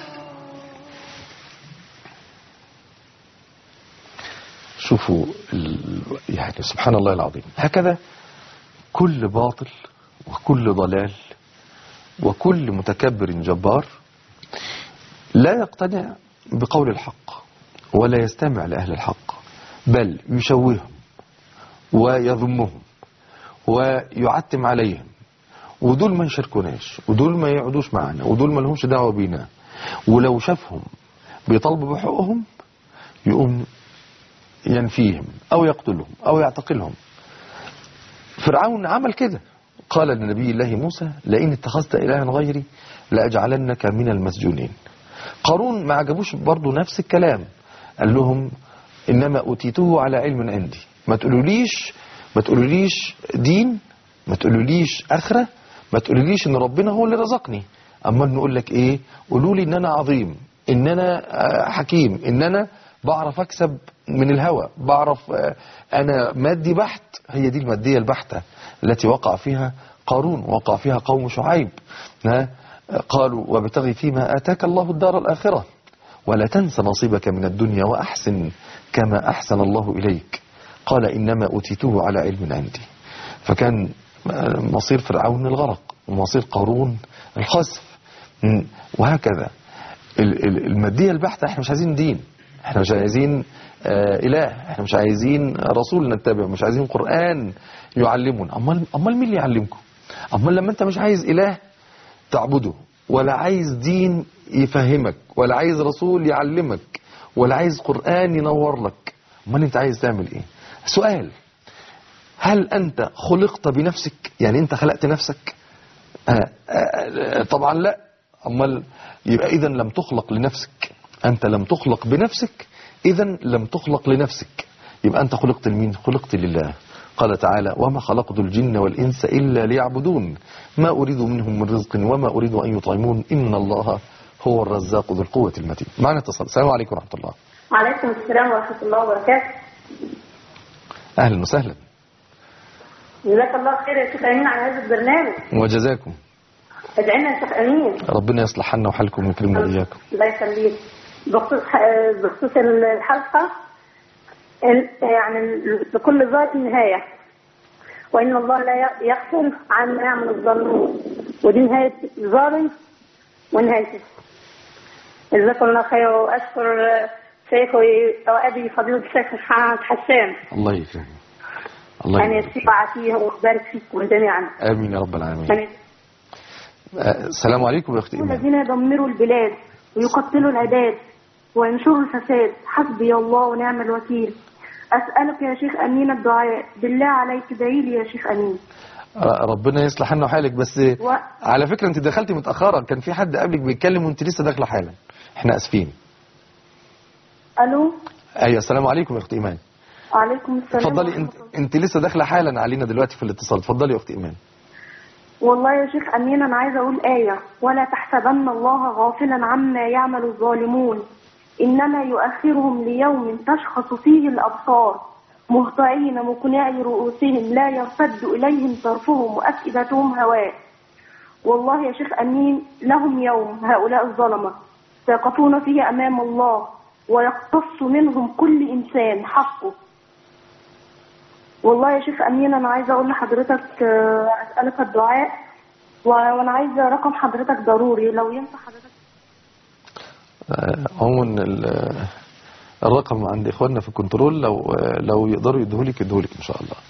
شوفوا يعني سبحان الله العظيم هكذا كل باطل وكل ضلال وكل متكبر جبار لا يقتنع بقول الحق ولا يستمع لأهل الحق بل يشوههم ويذمهم ويعتم عليهم ودول ما يشاركوناش ودول ما يقعدوش معانا ودول ما لهمش دعوة بينا ولو شافهم بيطالبوا بحقوقهم يقوم ينفيهم أو يقتلهم أو يعتقلهم فرعون عمل كده قال لنبي الله موسى لئن اتخذت إلها غيري لأجعلنك من المسجونين قارون ما عجبوش برضو نفس الكلام قال لهم إنما أوتيته على علم عندي ما تقولوليش ما تقولوليش دين ما تقولوليش آخرة ما تقولوليش إن ربنا هو اللي رزقني أما نقول لك إيه قولوا لي إن أنا عظيم إن أنا حكيم إن أنا بعرف أكسب من الهوى بعرف أنا مادي بحت هي دي المادية البحتة التي وقع فيها قارون وقع فيها قوم شعيب قالوا وابتغي فيما آتاك الله الدار الآخرة ولا تنس نصيبك من الدنيا وأحسن كما أحسن الله إليك قال إنما أوتيته على علم عندي فكان مصير فرعون الغرق ومصير قارون الخسف وهكذا المادية البحتة احنا مش عايزين دين احنا مش عايزين آه إله احنا مش عايزين رسول نتبعه مش عايزين قرآن يعلمنا أمال, أمال مين اللي يعلمكم أمال لما انت مش عايز إله تعبده ولا عايز دين يفهمك ولا عايز رسول يعلمك ولا عايز قرآن ينور لك امال انت عايز تعمل ايه سؤال هل انت خلقت بنفسك يعني انت خلقت نفسك آه، آه، طبعا لا امال يبقى اذا لم تخلق لنفسك انت لم تخلق بنفسك اذا لم تخلق لنفسك يبقى انت خلقت لمين خلقت لله قال تعالى وما خلقت الجن والانس الا ليعبدون ما اريد منهم من رزق وما اريد ان يطعمون ان الله هو الرزاق ذو القوه المتين معنا اتصال السلام عليكم ورحمه الله وعليكم السلام ورحمة الله وبركاته اهلا وسهلا جزاك الله خير يا شيخ أمين على هذا البرنامج وجزاكم ادعينا يا شيخ أمين ربنا يصلح حالنا وحالكم ويكرمنا واياكم الله يخليك بخصوص بخصوص الحلقة ال- يعني ال- لكل ظالم نهاية وإن الله لا ي- يغفر عما يعمل الظالمون ودي نهاية الظالم ونهايته جزاكم الله خير وأشكر شيخي وأبي فضيلة الشيخ محمد حسان الله يكرمك الله أن يكرمك يسيب عافيه ويبارك فيكم جميعا امين يا رب العالمين آمين. آه، السلام عليكم يا اختي ايمان الذين يدمروا البلاد ويقتلوا العباد وينشروا الفساد حسبي الله ونعم الوكيل أسألك يا شيخ أمين الدعاء بالله عليك ادعي لي يا شيخ أمين آه، ربنا يصلح حالنا وحالك بس و... على فكرة انت دخلتي متأخرة كان في حد قبلك بيتكلم وانت لسه داخلة حالا احنا اسفين ألو ايوه السلام عليكم يا اختي ايمان وعليكم السلام اتفضلي ورحمة انت الله. انت لسه داخلة حالا علينا دلوقتي في الاتصال اتفضلي يا اختي ايمان والله يا شيخ أمين أنا عايزة أقول آية ولا تحسبن الله غافلا عما يعمل الظالمون إنما يؤخرهم ليوم تشخص فيه الأبصار مهطعين مقنعي رؤوسهم لا يرتد إليهم طرفهم وأفئدتهم هواء والله يا شيخ أمين لهم يوم هؤلاء الظلمة سيقفون فيه أمام الله ويقتص منهم كل إنسان حقه والله يا شيخ أمين أنا عايزة أقول لحضرتك آه، أسألك الدعاء و- وأنا عايزة رقم حضرتك ضروري لو ينفع حضرتك آه، عموما ال- الرقم عند اخواننا في الكنترول لو لو يقدروا يديهولك يديهولك ان شاء الله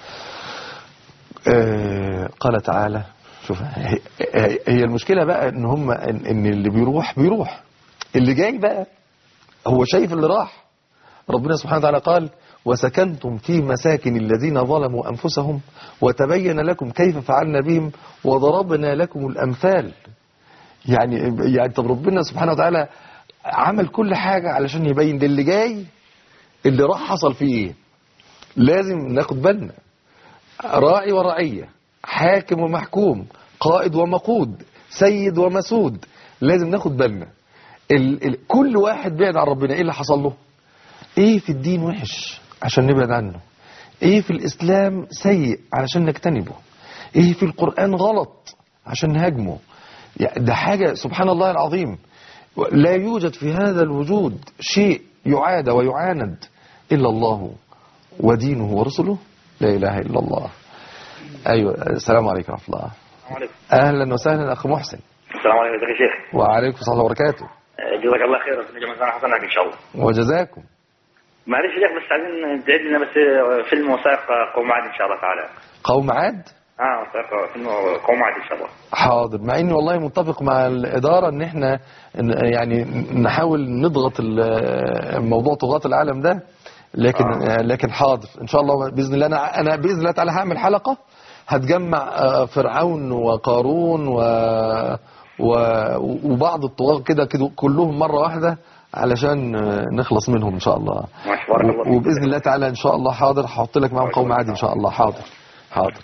آه، قال تعالى شوف هي هي المشكلة بقى ان هم ان إن اللي بيروح بيروح اللي جاي بقى هو شايف اللي راح ربنا سبحانه وتعالى قال وسكنتم في مساكن الذين ظلموا أنفسهم وتبين لكم كيف فعلنا بهم وضربنا لكم الأمثال يعني يعني طب ربنا سبحانه وتعالى عمل كل حاجة علشان يبين للي جاي اللي راح حصل فيه ايه لازم ناخد بالنا راعي ورعية حاكم ومحكوم قائد ومقود سيد ومسود لازم ناخد بالنا ال ال كل واحد بعد عن ربنا ايه اللي حصل له ايه في الدين وحش عشان نبعد عنه ايه في الاسلام سيء علشان نجتنبه ايه في القرآن غلط عشان نهاجمه يعني ده حاجة سبحان الله العظيم لا يوجد في هذا الوجود شيء يعاد ويعاند إلا الله ودينه ورسله لا إله إلا الله أيوة السلام عليكم ورحمة الله السلام عليكم أهلا وسهلا أخ محسن السلام عليكم ازيك يا شيخ وعليكم السلام وبركاته آه، جزاك الله خير ربنا يجمع سنة حسنك ان شاء الله وجزاكم معلش يا شيخ بس عايزين تعيد لنا بس آه، فيلم وثائق قوم عاد ان شاء الله تعالى قوم عاد اه وثائق فيلم قوم عاد ان شاء الله حاضر مع اني والله متفق مع الاداره ان احنا ن- يعني نحاول نضغط ال- موضوع طغاة العالم ده لكن لكن حاضر ان شاء الله باذن الله انا انا باذن الله تعالى هعمل حلقه هتجمع آه، فرعون وقارون و و- وبعض الطغاة كده كده كلهم مره واحده علشان آه، نخلص منهم ان شاء الله ماشي، بارك الله فيك. وباذن الله تعالى ان شاء الله حاضر هحط لك معاهم قوم عادي ان شاء الله حاضر حاضر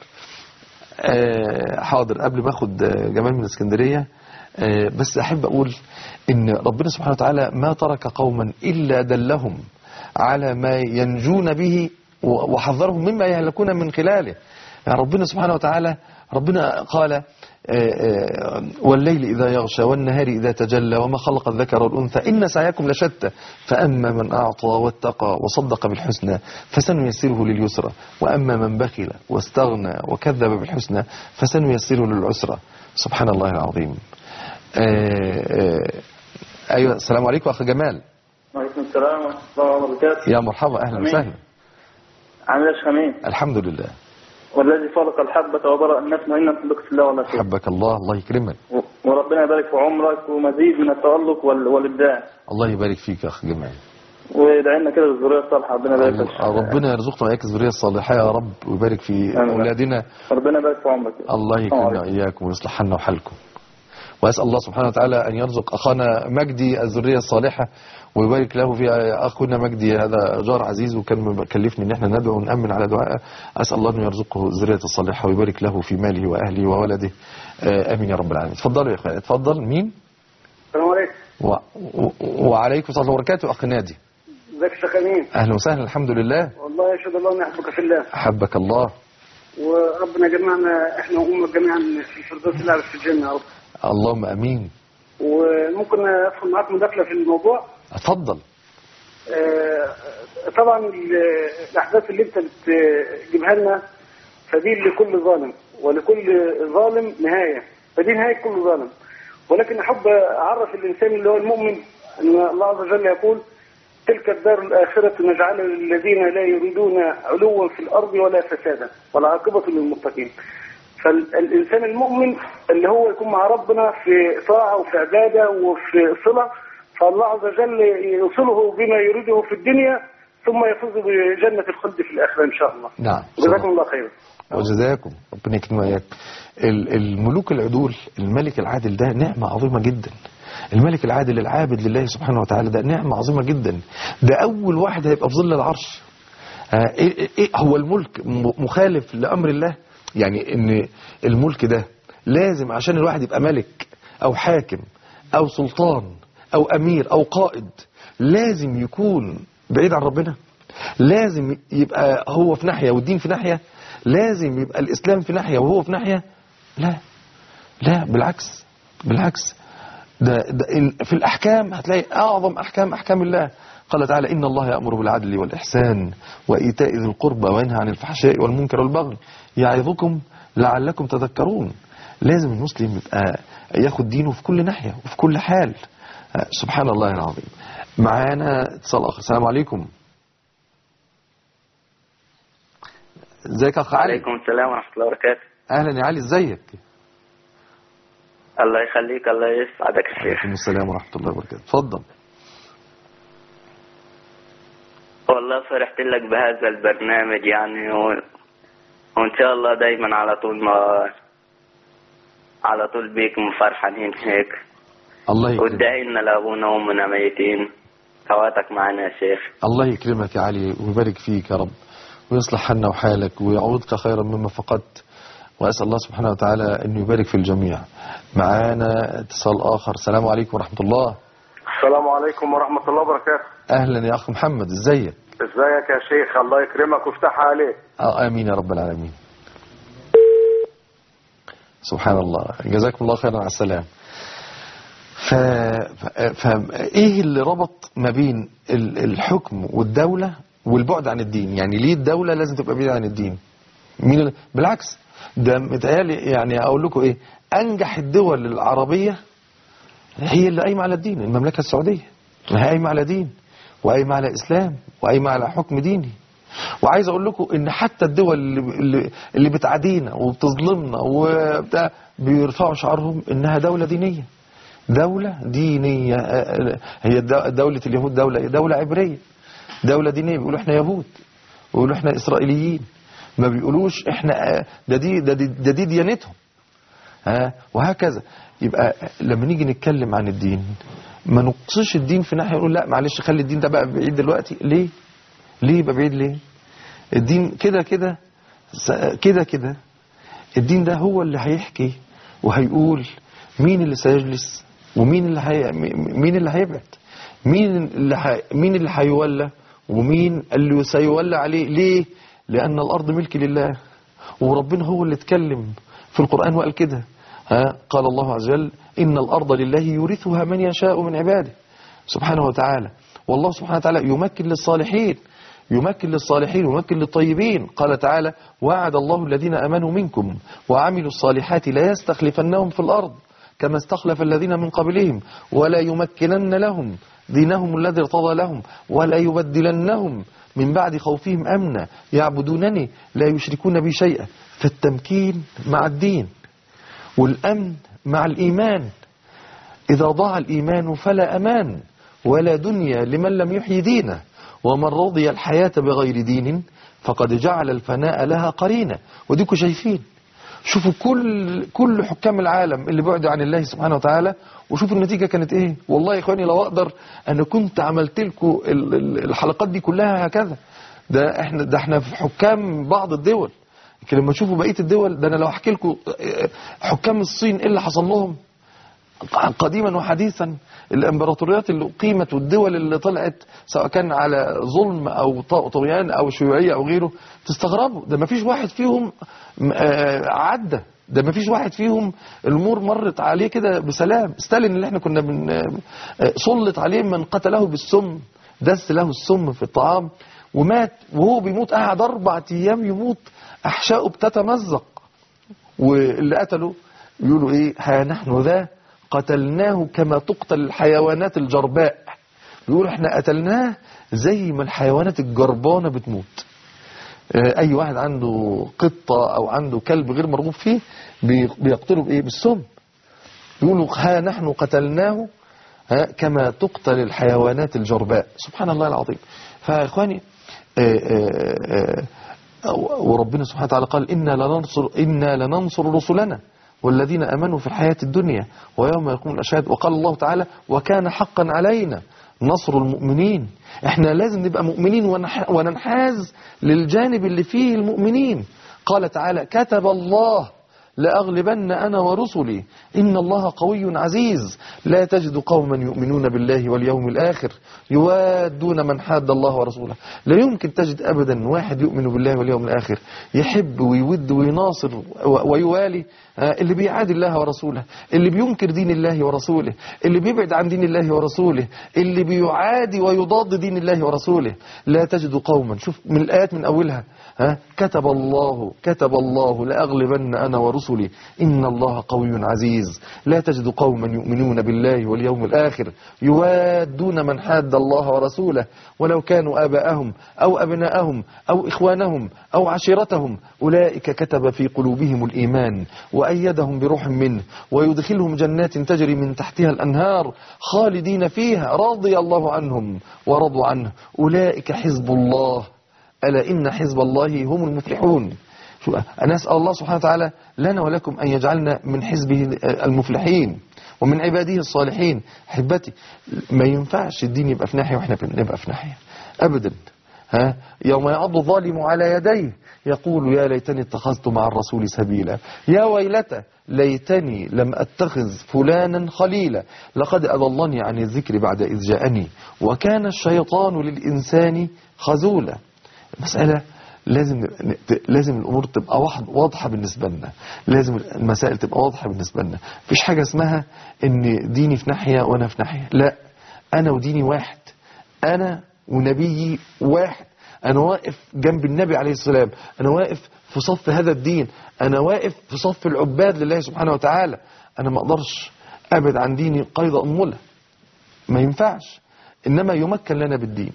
آه، حاضر قبل ما اخد آه، جمال من اسكندريه آه، بس احب اقول ان ربنا سبحانه وتعالى ما ترك قوما الا دلهم على ما ينجون به و- وحذرهم مما يهلكون من خلاله يعني ربنا سبحانه وتعالى ربنا قال آه، آه، والليل إذا يغشى والنهار إذا تجلى وما خلق الذكر والأنثى إن سعيكم لشتى فأما من أعطى واتقى وصدق بالحسنى فسنيسره لليسرى وأما من بخل واستغنى وكذب بالحسنى فسنيسره للعسرى سبحان الله العظيم آه، آه، أيوة السلام عليكم أخ جمال وعليكم السلام ورحمة الله وبركاته يا مرحبا أهلا أمين. وسهلا عامل ايش خمين الحمد لله والذي خلق الحبة وبرأ النسمة إن تنبك في الله ولا شيء حبك الله الله يكرمك و- وربنا يبارك في عمرك ومزيد من التألق وال- والإبداع الله يبارك فيك يا أخ جمال وادعي لنا كده بالذريه الصالحه ربنا يبارك فيك ربنا يرزقنا وإياك الذرية الصالحة يا رب ويبارك في آمين. أولادنا ربنا يبارك في عمرك الله يكرمنا آمين. وإياكم ويصلح حالنا وحالكم وأسأل الله سبحانه وتعالى أن يرزق أخانا مجدي الذرية الصالحة ويبارك له في أخونا مجدي هذا جار عزيز وكان مكلفني إن احنا ندعو ونأمن على دعائه أسأل الله أن يرزقه الذرية الصالحة ويبارك له في ماله وأهله وولده آه، آمين يا رب العالمين اتفضلوا يا إخوان اتفضل مين السلام عليكم و... و... وعليكم السلام وبركاته أخ نادي ازيك يا شيخ امين أهلا وسهلا الحمد لله والله يشهد الله ان يحبك في الله أحبك الله وربنا جمعنا احنا وامك جميعا في الفردوس الاعلى في الجنه يا رب اللهم أمين وممكن ادخل معاك مداخله في الموضوع اتفضل آه، طبعا ال- الاحداث اللي انت بتجيبها لنا فدي لكل ظالم ولكل ظالم نهايه فدي نهايه كل ظالم ولكن احب اعرف الانسان اللي هو المؤمن ان الله عز وجل يقول تلك الدار الاخره نجعلها للذين لا يريدون علوا في الارض ولا فسادا والعاقبه للمتقين فالانسان المؤمن اللي هو يكون مع ربنا في طاعه وفي عباده وفي صله فالله عز وجل يوصله بما يريده في الدنيا ثم يفوز بجنه الخلد في الاخره ان شاء الله. نعم جزاكم الله خيرا. وجزاكم ربنا يكرمنا وإياك ال- الملوك العدول الملك العادل ده نعمة عظيمة جدا الملك العادل العابد لله سبحانه وتعالى ده نعمة عظيمة جدا ده أول واحد هيبقى في ظل العرش آه، إيه إيه هو الملك م- مخالف لأمر الله يعني إن الملك ده لازم عشان الواحد يبقى ملك أو حاكم أو سلطان أو أمير أو قائد لازم يكون بعيد عن ربنا لازم يبقى هو في ناحية والدين في ناحية لازم يبقى الإسلام في ناحية وهو في ناحية لا لا بالعكس بالعكس ده, ده ال- في الأحكام هتلاقي أعظم أحكام أحكام الله قال تعالى إن الله يأمر بالعدل والإحسان وإيتاء ذي القربى وينهى عن الفحشاء والمنكر والبغي يعظكم لعلكم تذكرون لازم المسلم يبقى ياخد دينه في كل ناحية وفي كل حال آه، سبحان الله العظيم معانا اتصال آخر السلام عليكم ازيك يا اخ علي عليكم السلام ورحمة الله وبركاته اهلا يا علي ازيك الله يخليك الله يسعدك يا شيخ عليكم السلام ورحمه الله وبركاته اتفضل والله فرحت لك بهذا البرنامج يعني و... وإن شاء الله دايما على طول ما على طول بيكم فرحانين هيك الله يكرمك وادعي لنا لأبونا وأمنا ميتين هواتك معنا يا شيخ الله يكرمك يا علي ويبارك فيك يا رب ويصلح حالنا وحالك ويعوضك خيرا مما فقدت واسال الله سبحانه وتعالى انه يبارك في الجميع معانا اتصال اخر السلام عليكم ورحمه الله السلام عليكم ورحمة الله وبركاته اهلا يا اخ محمد ازيك ازيك يا شيخ الله يكرمك ويفتح عليك آه امين يا رب العالمين سبحان الله جزاكم الله خيرا على السلام ف... ف... فايه اللي ربط ما بين ال- الحكم والدولة والبعد عن الدين يعني ليه الدولة لازم تبقى بعيدة عن الدين مين ال... بالعكس ده متهيألي يعني اقول لكم ايه انجح الدول العربية هي اللي قايمة على الدين المملكة السعودية ما هي قايمة على دين وقايمة على اسلام وقايمة على حكم ديني وعايز اقول لكم ان حتى الدول اللي, اللي, اللي بتعادينا وبتظلمنا وبتاع بيرفعوا شعارهم انها دولة دينية دولة دينية آه، آه، هي الد- دولة اليهود دولة إيه؟ دولة عبرية دولة دينية بيقولوا احنا يهود ويقولوا احنا اسرائيليين ما بيقولوش احنا آه، ده دي ده دي, ده دي ديانتهم ها وهكذا يبقى لما نيجي نتكلم عن الدين ما نقصش الدين في ناحية يقول لا معلش خلي الدين ده بقى بعيد دلوقتي ليه ليه يبقى بعيد ليه الدين كده كده س- كده كده الدين ده هو اللي هيحكي وهيقول مين اللي سيجلس ومين اللي هي مين اللي هيبعد مين اللي ح... مين اللي هيولى ومين اللي سيولى عليه ليه لأن الأرض ملك لله وربنا هو اللي اتكلم في القرآن وقال كده ها قال الله عز وجل إن الأرض لله يورثها من يشاء من عباده سبحانه وتعالى والله سبحانه وتعالى يمكن للصالحين يمكن للصالحين ويمكن للطيبين قال تعالى وعد الله الذين أمنوا منكم وعملوا الصالحات لا يستخلفنهم في الأرض كما استخلف الذين من قبلهم ولا يمكنن لهم دينهم الذي ارتضى لهم ولا يبدلنهم من بعد خوفهم أمنا يعبدونني لا يشركون بي شيئا فالتمكين مع الدين والأمن مع الإيمان إذا ضاع الإيمان فلا أمان ولا دنيا لمن لم يحيي دينه ومن رضي الحياة بغير دين فقد جعل الفناء لها قرينة وديكوا شايفين شوفوا كل كل حكام العالم اللي بعدوا عن الله سبحانه وتعالى وشوفوا النتيجة كانت ايه والله يا اخواني لو اقدر انا كنت عملت لكم ال- ال- الحلقات دي كلها هكذا ده احنا ده احنا في حكام بعض الدول لكن لما تشوفوا بقية الدول ده انا لو احكي لكم اه، حكام الصين ايه اللي حصل لهم قديما وحديثا الامبراطوريات اللي اقيمت والدول اللي طلعت سواء كان على ظلم او ط- طغيان او شيوعيه او غيره تستغربوا ده ما فيش واحد فيهم م- آه، عدى ده ما فيش واحد فيهم الامور مرت عليه كده بسلام ستالين اللي احنا كنا بن آه، سلط عليه من قتله بالسم دس له السم في الطعام ومات وهو بيموت قعد اربع ايام يموت احشائه بتتمزق واللي قتله يقولوا ايه ها نحن ذا قتلناه كما تقتل الحيوانات الجرباء يقولوا احنا قتلناه زي ما الحيوانات الجربانة بتموت آه، اي واحد عنده قطة او عنده كلب غير مرغوب فيه بي- بيقتله بايه بالسم يقولوا ها نحن قتلناه ها كما تقتل الحيوانات الجرباء سبحان الله العظيم فيا اخواني آه، آه، آه، وربنا سبحانه وتعالى قال إنا لننصر, إنا لننصر رسلنا والذين أمنوا في الحياة الدنيا ويوم يقوم الأشهاد وقال الله تعالى وكان حقا علينا نصر المؤمنين احنا لازم نبقى مؤمنين ونح- وننحاز للجانب اللي فيه المؤمنين قال تعالى كتب الله لأغلبن أنا ورسلي إن الله قوي عزيز لا تجد قوما يؤمنون بالله واليوم الآخر يوادون من حاد الله ورسوله لا يمكن تجد أبدا واحد يؤمن بالله واليوم الآخر يحب ويود ويناصر و- ويوالي آه، اللي بيعادي الله ورسوله اللي بينكر دين الله ورسوله اللي بيبعد عن دين الله ورسوله اللي بيعادي ويضاد دين الله ورسوله لا تجد قوما شوف من الآيات من أولها ها كتب الله كتب الله لأغلبن أنا ورسلي إن الله قوي عزيز لا تجد قوما يؤمنون بالله واليوم الآخر يوادون من حاد الله ورسوله ولو كانوا آباءهم أو أبناءهم أو إخوانهم أو عشيرتهم أولئك كتب في قلوبهم الإيمان وأيدهم بروح منه ويدخلهم جنات تجري من تحتها الأنهار خالدين فيها رضي الله عنهم ورضوا عنه أولئك حزب الله ألا إن حزب الله هم المفلحون شو أنا أسأل الله سبحانه وتعالى لنا ولكم أن يجعلنا من حزبه المفلحين ومن عباده الصالحين أحبتي ما ينفعش الدين يبقى في ناحية وإحنا نبقى في ناحية أبدا ها يوم يعض الظالم على يديه يقول يا ليتني اتخذت مع الرسول سبيلا يا ويلتى ليتني لم أتخذ فلانا خليلا لقد أضلني عن الذكر بعد إذ جاءني وكان الشيطان للإنسان خذولا مسألة لازم لازم الامور تبقى واحد- واضحه بالنسبه لنا لازم المسائل تبقى واضحه بالنسبه لنا مفيش حاجه اسمها ان ديني في ناحيه وانا في ناحيه لا انا وديني واحد انا ونبيي واحد انا واقف جنب النبي عليه السلام انا واقف في صف هذا الدين انا واقف في صف العباد لله سبحانه وتعالى انا ما اقدرش ابعد عن ديني قيد انمله ما ينفعش انما يمكن لنا بالدين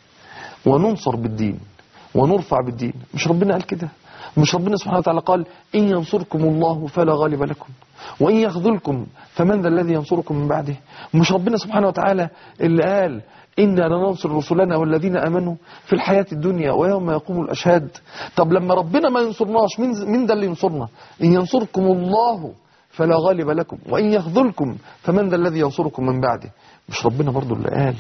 وننصر بالدين ونرفع بالدين مش ربنا قال كده مش ربنا سبحانه وتعالى قال إن ينصركم الله فلا غالب لكم وإن يخذلكم فمن ذا الذي ينصركم من بعده مش ربنا سبحانه وتعالى اللي قال إنا لننصر رسلنا والذين آمنوا في الحياة الدنيا ويوم يقوم الأشهاد طب لما ربنا ما ينصرناش مين مين ده اللي ينصرنا إن ينصركم الله فلا غالب لكم وإن يخذلكم فمن ذا الذي ينصركم من بعده مش ربنا برضو اللي قال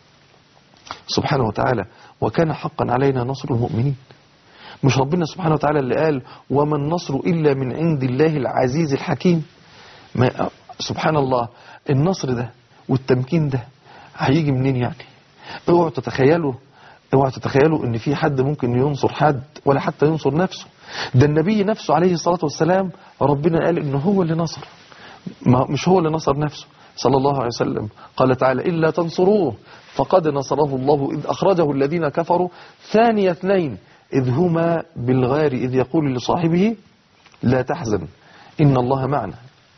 سبحانه وتعالى وكان حقا علينا نصر المؤمنين مش ربنا سبحانه وتعالى اللي قال وما النصر إلا من عند الله العزيز الحكيم ما سبحان الله النصر ده والتمكين ده هيجي منين يعني اوعوا تتخيلوا اوعوا تتخيلوا ان في حد ممكن ينصر حد ولا حتى ينصر نفسه ده النبي نفسه عليه الصلاة والسلام ربنا قال انه هو اللي نصر ما مش هو اللي نصر نفسه صلى الله عليه وسلم قال تعالى إلا تنصروه فقد نصره الله إذ أخرجه الذين كفروا ثاني اثنين إذ هما بالغار إذ يقول لصاحبه لا تحزن إن الله معنا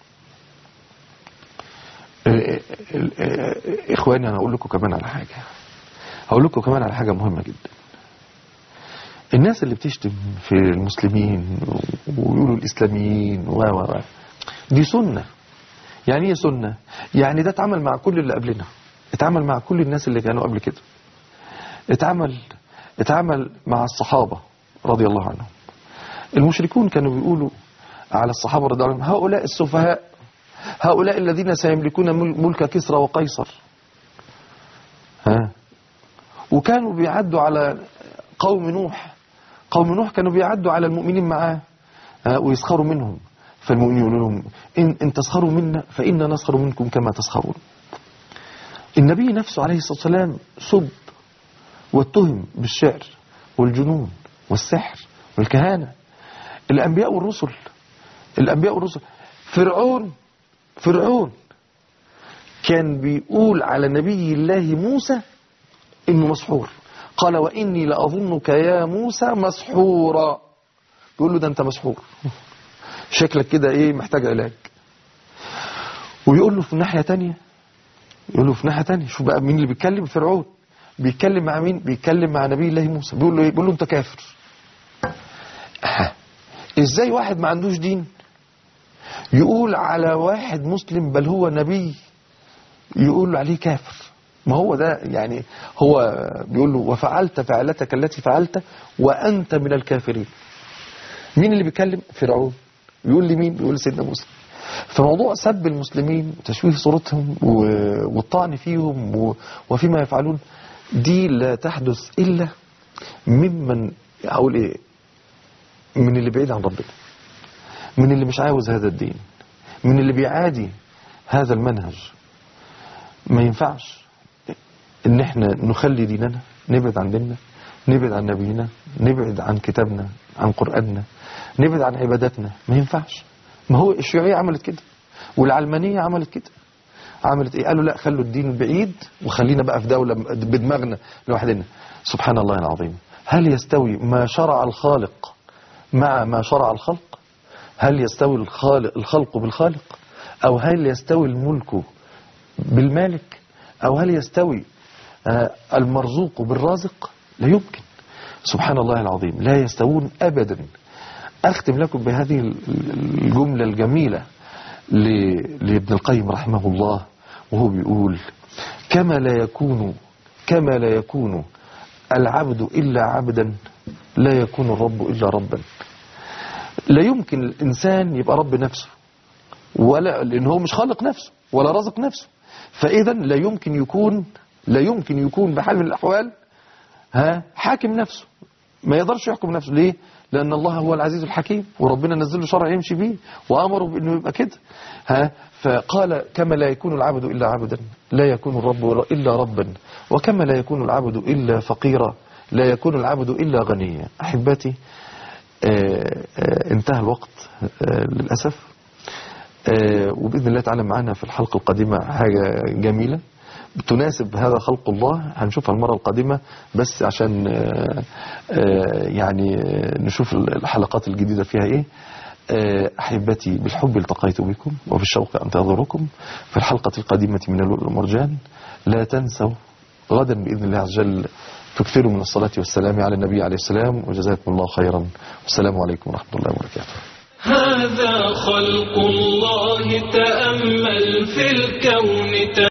آه، آه، آه، إخواني أنا أقول لكم كمان على حاجة هقول لكم كمان على حاجة مهمة جدا الناس اللي بتشتم في المسلمين ويقولوا الإسلاميين و و و دي سنة يعني ايه سنة يعني ده اتعمل مع كل اللي قبلنا اتعامل مع كل الناس اللي كانوا قبل كده اتعامل اتعامل مع الصحابة رضي الله عنهم المشركون كانوا بيقولوا على الصحابة رضي الله عنهم هؤلاء السفهاء هؤلاء الذين سيملكون مل- ملك كسرى وقيصر ها وكانوا بيعدوا على قوم نوح قوم نوح كانوا بيعدوا على المؤمنين معاه ها، ويسخروا منهم فالمؤمنين يقولوا لهم إن, إن تسخروا منا فإنا نسخر منكم كما تسخرون النبي نفسه عليه الصلاة والسلام سب واتهم بالشعر والجنون والسحر والكهانة الأنبياء والرسل الأنبياء والرسل فرعون فرعون كان بيقول على نبي الله موسى إنه مسحور قال وإني لأظنك يا موسى مسحورا بيقول له ده أنت مسحور شكلك كده إيه محتاج علاج ويقول له في ناحية تانية يقول له في ناحية تانية شوف بقى مين اللي بيتكلم فرعون بيتكلم مع مين بيتكلم مع نبي الله موسى بيقول له ايه بيقول له انت كافر أه. ازاي واحد ما عندوش دين يقول على واحد مسلم بل هو نبي يقول له عليه كافر ما هو ده يعني هو بيقول له وفعلت فعلتك التي فعلت وأنت من الكافرين مين اللي بيتكلم فرعون يقول لي مين يقول سيدنا موسى فموضوع سب المسلمين وتشويه صورتهم و- والطعن فيهم و- وفيما يفعلون دي لا تحدث إلا ممن أقول إيه من اللي بعيد عن ربنا من اللي مش عاوز هذا الدين من اللي بيعادي هذا المنهج ما ينفعش ان احنا نخلي ديننا نبعد عن ديننا نبعد عن نبينا نبعد عن كتابنا عن قرآننا نبعد عن عباداتنا ما ينفعش ما هو الشيوعية عملت كده والعلمانية عملت كده عملت ايه قالوا لا خلوا الدين بعيد وخلينا بقى في دولة بدماغنا لوحدنا سبحان الله العظيم هل يستوي ما شرع الخالق مع ما شرع الخلق هل يستوي الخالق, الخلق بالخالق أو هل يستوي الملك بالمالك أو هل يستوي آه، المرزوق بالرازق لا يمكن سبحان الله العظيم لا يستوون أبدا أختم لكم بهذه ال- ال- الجملة الجميلة ل- لابن القيم رحمه الله وهو بيقول كما لا يكون كما لا يكون العبد إلا عبدا لا يكون الرب إلا ربا لا يمكن الإنسان يبقى رب نفسه ولا لأن هو مش خالق نفسه ولا رازق نفسه فإذا لا يمكن يكون لا يمكن يكون بحال من الأحوال ها حاكم نفسه ما يقدرش يحكم نفسه ليه لأن الله هو العزيز الحكيم وربنا نزل له شرع يمشي بيه وأمره بأنه يبقى كده ها فقال كما لا يكون العبد إلا عبدا لا يكون الرب إلا ربا وكما لا يكون العبد إلا فقيرا لا يكون العبد إلا غنيا أحبتي آه، آه، انتهى الوقت آه، للأسف آه، وبإذن الله تعالى معنا في الحلقة القادمة حاجة جميلة تناسب هذا خلق الله هنشوفها المرة القادمة بس عشان آه، آه، يعني آه، نشوف الحلقات الجديدة فيها ايه آه، أحبتي بالحب التقيت بكم وبالشوق أنتظركم في الحلقة القادمة من اللؤلؤ والمرجان لا تنسوا غدا بإذن الله عز وجل تكثروا من الصلاة والسلام على النبي عليه السلام وجزاكم الله خيرا والسلام عليكم ورحمة الله وبركاته هذا خلق الله تأمل في الكون